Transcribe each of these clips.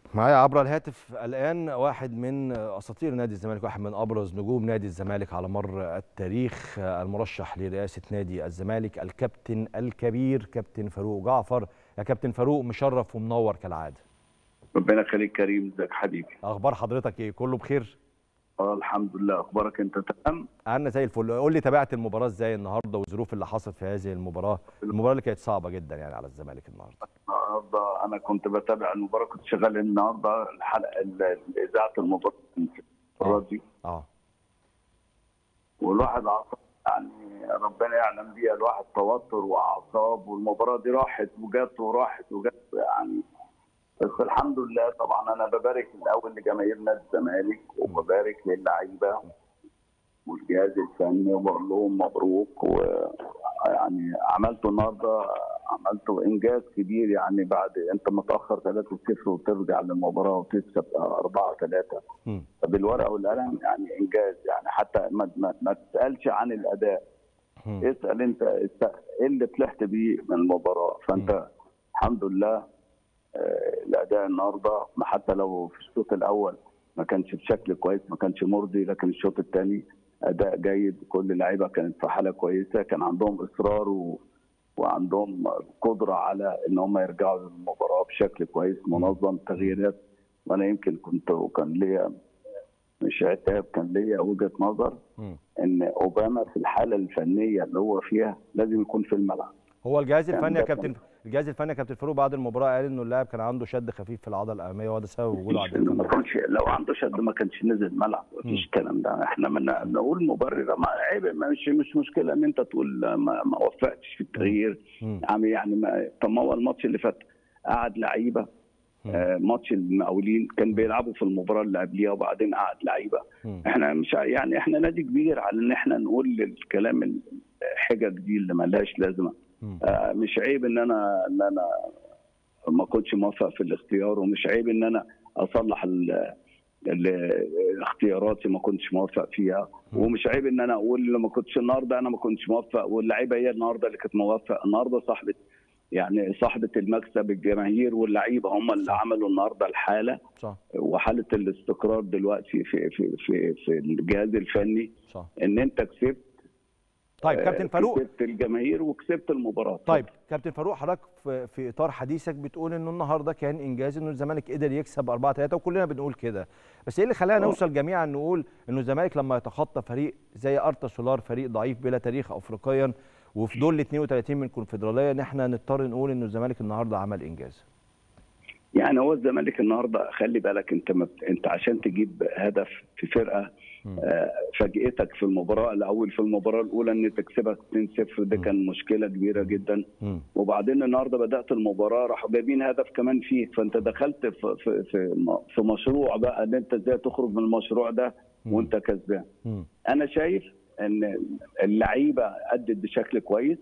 معايا عبر الهاتف الآن واحد من أساطير نادي الزمالك واحد من أبرز نجوم نادي الزمالك على مر التاريخ المرشح لرئاسة نادي الزمالك الكابتن الكبير كابتن فاروق جعفر يا كابتن فاروق مشرف ومنور كالعادة ربنا يخليك كريم ازيك حبيبي أخبار حضرتك إيه كله بخير اه الحمد لله اخبارك انت تمام أنا زي الفل قول لي تابعت المباراة إزاي النهاردة والظروف اللي حصلت في هذه المباراة المباراة اللي كانت صعبة جدا يعني على الزمالك النهاردة النهارده انا كنت بتابع المباراه كنت شغال النهارده الحلقه ال- اذاعه المباراه المباراه دي اه والواحد عصب يعني ربنا يعلم بيها الواحد توتر واعصاب والمباراه دي راحت وجت وراحت وجت يعني بس الحمد لله طبعا انا ببارك الاول لجماهير نادي الزمالك وببارك للعيبه والجهاز الفني وبقول لهم مبروك ويعني عملتوا النهارده عملتوا انجاز كبير يعني بعد انت متاخر 3-0 وترجع للمباراه وتكسب 4-3 مم. بالورقه والقلم يعني انجاز يعني حتى ما, ما, ما تسالش عن الاداء مم. اسال انت است- ايه اللي طلعت بيه من المباراه فانت الحمد لله آه، الاداء النهارده ما حتى لو في الشوط الاول ما كانش بشكل كويس ما كانش مرضي لكن الشوط الثاني اداء جيد كل اللعيبه كانت في حاله كويسه كان عندهم اصرار و... وعندهم قدره على ان هم يرجعوا للمباراه بشكل كويس منظم تغييرات وانا يمكن كنت وكان ليا مش عتاب كان ليا وجهه نظر مم. ان اوباما في الحاله الفنيه اللي هو فيها لازم يكون في الملعب هو الجهاز كان الفني يا ده كابتن الجهاز الفني يا كابتن فاروق بعد المباراة قال إنه اللاعب كان عنده شد خفيف في العضلة الأمامية وهذا سبب وجوده على الدكة ما كانش لو عنده شد ما كانش نزل ملعب مفيش الكلام ده احنا من نقول مبرر ما عيب مش مش مشكله ان انت تقول ما, ما وفقتش في التغيير مم. يعني يعني ما طب ما هو الماتش اللي فات قعد لعيبه آه ماتش المقاولين كان بيلعبوا في المباراه اللي قبليها وبعدين قعد لعيبه مم. احنا مش ع- يعني احنا نادي كبير على ان احنا نقول الكلام الحجج دي اللي ملهاش لازمه مم. آه، مش عيب ان انا ان انا ما كنتش موفق في الاختيار ومش عيب ان انا اصلح ال- ال- اختياراتي ما كنتش موفق فيها ومش عيب ان انا اقول لما كنتش النهارده انا ما كنتش موفق واللعيبه هي النهارده اللي كانت موفق النهارده صاحبه يعني صاحبه المكسب الجماهير واللعيبه هم اللي عملوا النهارده الحاله صح وحاله الاستقرار دلوقتي في في في في الجهاز الفني صح ان انت كسبت طيب آه، كابتن فاروق كسبت الجماهير وكسبت المباراه طيب كابتن فاروق حضرتك في, في اطار حديثك بتقول انه النهارده كان انجاز انه الزمالك قدر يكسب 4 3 وكلنا بنقول كده بس ايه اللي خلانا آه. نوصل جميعا نقول انه الزمالك لما يتخطى فريق زي ارتا سولار فريق ضعيف بلا تاريخ افريقيا وفي دول ال 32 من الكونفدراليه ان احنا نضطر نقول انه الزمالك النهارده عمل انجاز يعني هو الزمالك النهارده خلي بالك انت مت... انت عشان تجيب هدف في فرقه آه، فاجئتك في المباراه الاول في المباراه الاولى ان تكسبك 2-0 ده كان مشكله كبيره جدا مم. وبعدين النهارده بدات المباراه راحوا جايبين هدف كمان فيك فانت دخلت في في في, م- في مشروع بقى ان انت ازاي تخرج من المشروع ده وانت كسبان مم. انا شايف ان اللعيبه ادت بشكل كويس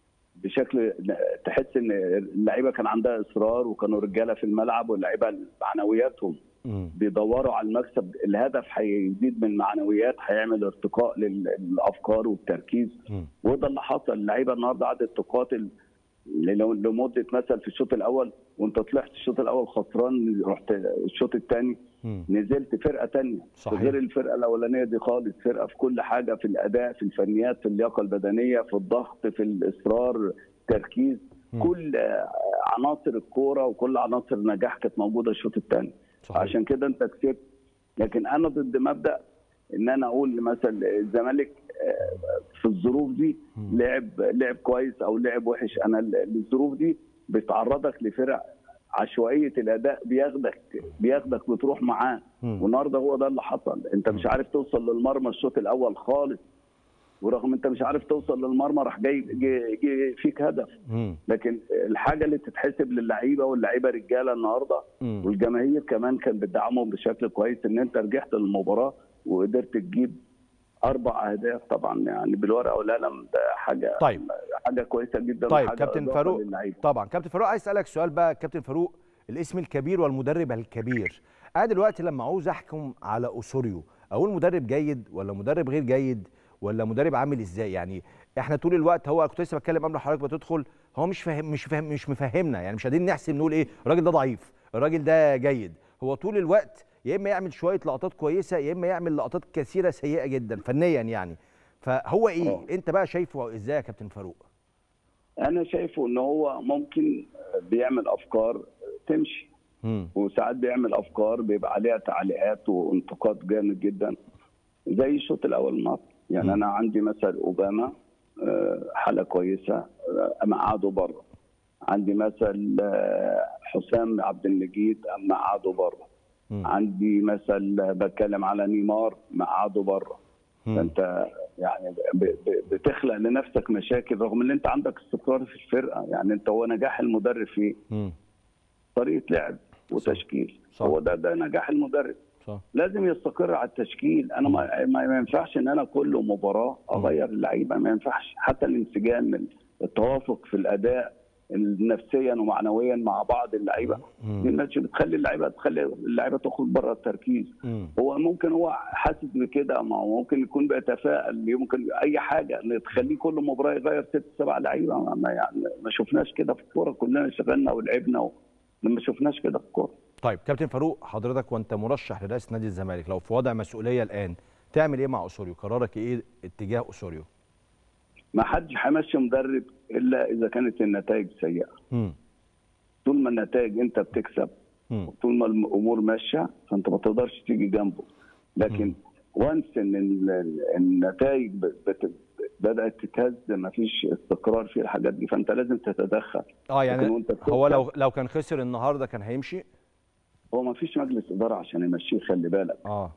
بشكل تحس ان اللعيبه كان عندها اصرار وكانوا رجاله في الملعب واللعيبه معنوياتهم مم. بيدوروا على المكسب الهدف هيزيد من معنويات هيعمل ارتقاء لل- للافكار والتركيز مم. وده اللي حصل اللعيبه النهارده قعدت تقاتل لو- لمده مثلا في الشوط الاول وانت طلعت الشوط الاول خسران رحت الشوط الثاني مم. نزلت فرقه تانية صحيح. غير الفرقه الاولانيه دي خالص فرقه في كل حاجه في الاداء في الفنيات في اللياقه البدنيه في الضغط في الاصرار تركيز مم. كل آه، عناصر الكوره وكل عناصر النجاح كانت موجوده الشوط الثاني صحيح. عشان كده انت كسبت لكن انا ضد مبدا ان انا اقول مثلا الزمالك آه، في الظروف دي لعب لعب كويس او لعب وحش انا ال- الظروف دي بتعرضك لفرق عشوائيه الاداء بياخدك بياخدك بتروح معاه مم. والنهارده هو ده اللي حصل انت مش عارف توصل للمرمى الشوط الاول خالص ورغم انت مش عارف توصل للمرمى راح جاي جاي, جاي فيك هدف مم. لكن الحاجه اللي تتحسب للعيبه واللعيبه رجاله النهارده مم. والجماهير كمان كان بتدعمهم بشكل كويس ان انت رجعت للمباراه وقدرت تجيب اربع اهداف طبعا يعني بالورقه والقلم ده حاجه طيب. حاجه كويسه جدا طيب وحاجة كابتن إضافة فاروق للعيبة. طبعا كابتن فاروق عايز اسالك سؤال بقى كابتن فاروق الاسم الكبير والمدرب الكبير انا دلوقتي لما عاوز احكم على اوسوريو اقول مدرب جيد ولا مدرب غير جيد ولا مدرب عامل ازاي يعني احنا طول الوقت هو كنت لسه بتكلم قبل حضرتك بتدخل هو مش فاهم مش فاهم مش مفهمنا يعني مش قادرين نحسب نقول ايه الراجل ده ضعيف الراجل ده جيد هو طول الوقت يا اما يعمل شويه لقطات كويسه يا اما يعمل لقطات كثيره سيئه جدا فنيا يعني فهو ايه آه. انت بقى شايفه ازاي يا كابتن فاروق انا شايفه ان هو ممكن بيعمل افكار تمشي امم وساعات بيعمل افكار بيبقى عليها تعليقات وانتقاد جامد جدا زي الشوط الاول النهارده يعني مم. انا عندي مثل اوباما آه، حاله كويسه آه، اما قعدوا بره عندي مثل آه، حسام عبد المجيد اما قعدوا بره عندي مثل بتكلم على نيمار ما قعدوا بره فانت يعني ب- ب- بتخلق لنفسك مشاكل رغم ان انت عندك استقرار في الفرقه يعني انت هو نجاح المدرب في امم طريقه لعب وتشكيل صح. هو ده ده نجاح المدرب صح لازم يستقر على التشكيل انا ما, ما ما ينفعش ان انا كل مباراه اغير اللعيبه ما ينفعش حتى الانسجام التوافق في الاداء نفسيا ومعنويا مع بعض اللعيبه مم. دي الماتش بتخلي اللعيبه تخلي اللعيبه تخرج بره التركيز امم هو ممكن هو حاسس بكده ما هو ممكن يكون بيتفائل يمكن اي حاجه اللي تخليه كل مباراه يغير ست سبع لعيبه ما- ما يعني ما شفناش كده في الكوره كلنا اشتغلنا ولعبنا و... ما شفناش كده في الكوره طيب كابتن فاروق حضرتك وانت مرشح لرئاسه نادي الزمالك لو في وضع مسؤوليه الان تعمل ايه مع اسوريو قرارك ايه اتجاه اسوريو ما حدش هيمشي مدرب الا اذا كانت النتائج سيئه امم طول ما النتائج انت بتكسب امم طول ما الامور ماشيه فانت ما تقدرش تيجي جنبه لكن وانس ان ال- ال- النتائج ب- بت- بدات تتهز ما فيش استقرار في الحاجات دي فانت لازم تتدخل اه لكن يعني وانت هو بتكسب- لو لو كان خسر النهارده كان هيمشي هو ما فيش مجلس اداره عشان يمشيه خلي بالك اه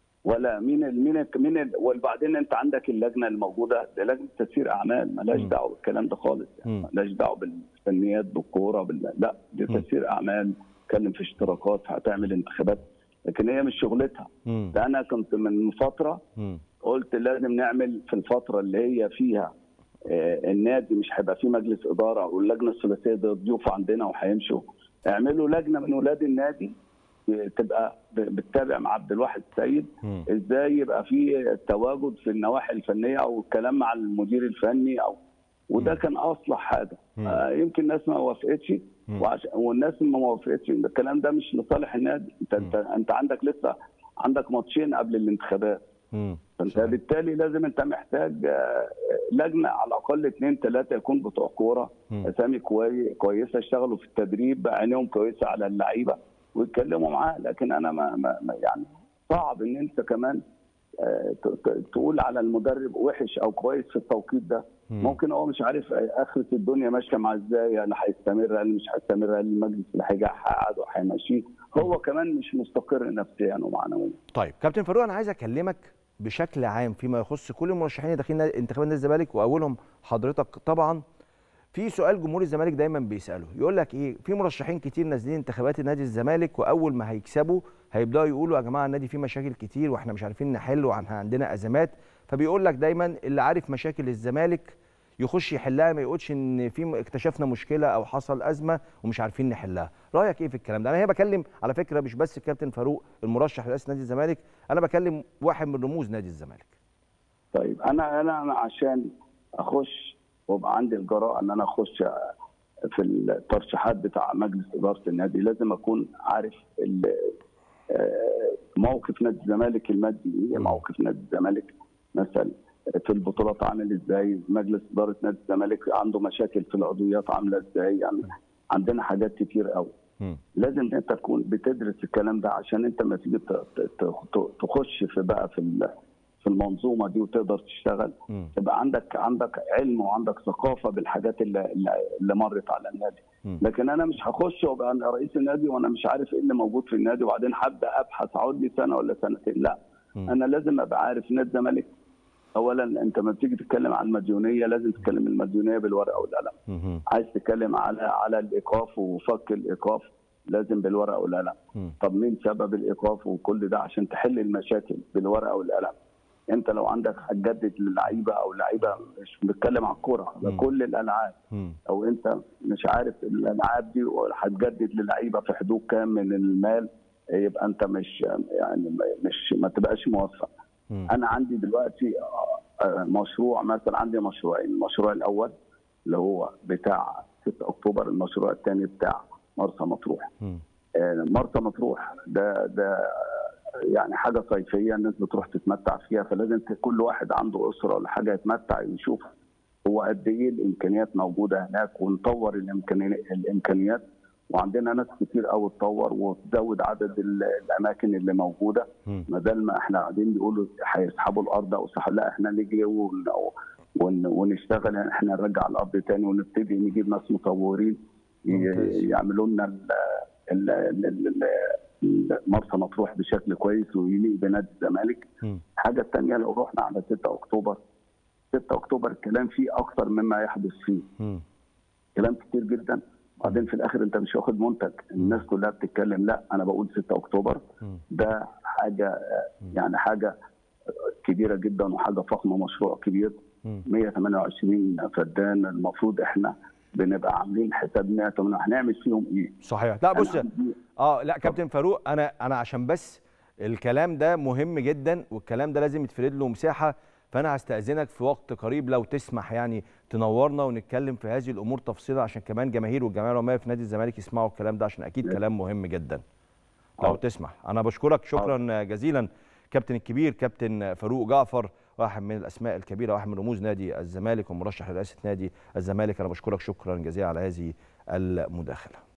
ولا مين ال مين ال مين ال وبعدين انت عندك اللجنه الموجوده ده لجنه تسيير اعمال مالهاش مم. دعوه بالكلام ده خالص يعني مم. مالهاش دعوه بالفنيات بالكوره بال... لا دي مم. تسيير اعمال تتكلم في اشتراكات هتعمل انتخابات لكن هي مش شغلتها امم ده انا كنت من فتره امم قلت لازم نعمل في الفتره اللي هي فيها آه، النادي مش هيبقى فيه مجلس اداره واللجنه الثلاثيه دي ضيوف عندنا وهيمشوا اعملوا لجنه من ولاد النادي آه، تبقى ب- بتتابع مع عبد الواحد السيد مم. ازاي يبقى في تواجد في النواحي الفنيه او الكلام مع المدير الفني او وده مم. كان اصلح حاجه مم. آه، يمكن الناس ما وافقتش مم. وعش... والناس اللي ما وافقتش الكلام ده مش لصالح النادي انت انت, انت عندك لسه عندك ماتشين قبل الانتخابات امم فانت صحيح. بالتالي لازم انت محتاج آه، لجنه على الاقل اثنين ثلاثه يكون بتوع كوره مم. اسامي كوي... كويسه يشتغلوا في التدريب عينيهم كويسه على اللعيبه ويتكلموا معاه لكن انا ما, ما ما- يعني صعب ان انت كمان آه، ت- ت- تقول على المدرب وحش او كويس في التوقيت ده مم. ممكن هو مش عارف اخره الدنيا ماشيه معاه ازاي هل هيستمر هل مش هيستمر هل المجلس اللي هيجي هيقعد وهيمشيه هو كمان مش مستقر نفسيا ومعنويا طيب كابتن فاروق انا عايز اكلمك بشكل عام فيما يخص كل المرشحين اللي داخلين نادي- انتخابات نادي الزمالك واولهم حضرتك طبعا في سؤال جمهور الزمالك دايما بيساله يقول لك ايه في مرشحين كتير نازلين انتخابات نادي الزمالك واول ما هيكسبوا هيبداوا يقولوا يا جماعه النادي فيه مشاكل كتير واحنا مش عارفين نحل واحنا عندنا ازمات فبيقول لك دايما اللي عارف مشاكل الزمالك يخش يحلها ما يقولش ان في اكتشفنا مشكله او حصل ازمه ومش عارفين نحلها رايك ايه في الكلام ده انا هنا بكلم على فكره مش بس الكابتن فاروق المرشح لرئاسه نادي الزمالك انا بكلم واحد من رموز نادي الزمالك طيب انا انا انا عشان اخش وابقى عندي الجراءه ان انا اخش في الترشيحات بتاع مجلس اداره النادي لازم اكون عارف ال- آه، موقف نادي الزمالك المادي ايه م. موقف نادي الزمالك مثلا في البطولات عامل ازاي مجلس اداره نادي الزمالك عنده مشاكل في العضويات عامله ازاي يعني عندنا حاجات كتير قوي مم. لازم انت تكون بتدرس الكلام ده عشان انت لما تيجي ت- ت- ت- تخش في بقى في ال- في المنظومه دي وتقدر تشتغل مم. يبقى عندك عندك علم وعندك ثقافه بالحاجات اللي, اللي مرت على النادي مم. لكن انا مش هخش وابقى أنا رئيس النادي وانا مش عارف ايه اللي موجود في النادي وبعدين هبدا ابحث اقعد لي سنه ولا سنتين لا مم. انا لازم ابقى عارف نادي الزمالك اولا انت لما بتيجي تتكلم عن المديونيه لازم تتكلم المديونيه بالورقه والقلم مم. عايز تتكلم على على الايقاف وفك الايقاف لازم بالورقه والقلم مم. طب مين سبب الايقاف وكل ده عشان تحل المشاكل بالورقه والقلم انت لو عندك هتجدد للعيبه او لعيبه مش بنتكلم على الكوره ده مم. كل الالعاب مم. او انت مش عارف الالعاب دي هتجدد للعيبه في حدود كام من المال يبقى انت مش يعني مش ما تبقاش موفق مم. انا عندي دلوقتي آه، آه، مشروع مثلا عندي مشروعين المشروع الاول اللي هو بتاع 6 اكتوبر المشروع الثاني بتاع مرسى مطروح مم. آه، مرسى مطروح ده ده يعني حاجه صيفيه الناس بتروح تتمتع فيها فلازم ت- كل واحد عنده اسره ولا حاجه يتمتع يشوف هو قد ايه الامكانيات موجوده هناك ونطور الامكاني- الامكانيات وعندنا ناس كتير قوي تطور وتزود عدد ال- الاماكن اللي موجوده مم. بدل ما احنا قاعدين بيقولوا هيسحبوا الارض او سحب لا احنا نجري ون... ون... ونشتغل يعني احنا نرجع الارض تاني ونبتدي نجيب ناس مطورين ي... ممتاز. يعملوا لنا ال... ال... ال... ال... ال- مرسى مطروح بشكل كويس ويليق بنادي الزمالك مم. الحاجه الثانيه لو رحنا على 6 اكتوبر 6 اكتوبر الكلام فيه اكثر مما يحدث فيه مم. كلام كتير جدا وبعدين في الاخر انت مش واخد منتج الناس كلها بتتكلم لا انا بقول 6 اكتوبر مم. ده حاجه يعني حاجه كبيره جدا وحاجه فخمه مشروع كبير مم. 128 فدان المفروض احنا بنبقى عاملين حساب 108 هنعمل فيهم ايه؟ صحيح لا بص أنا عندي- اه لا كابتن فاروق انا انا عشان بس الكلام ده مهم جدا والكلام ده لازم يتفرد له مساحه فانا هستاذنك في وقت قريب لو تسمح يعني تنورنا ونتكلم في هذه الامور تفصيلا عشان كمان جماهير والجمعيه العموميه في نادي الزمالك يسمعوا الكلام ده عشان اكيد كلام مهم جدا لو حاضر. تسمح انا بشكرك شكرا جزيلا كابتن الكبير كابتن فاروق جعفر واحد من الاسماء الكبيره واحد من رموز نادي الزمالك ومرشح لرئاسه نادي الزمالك انا بشكرك شكرا جزيلا على هذه المداخله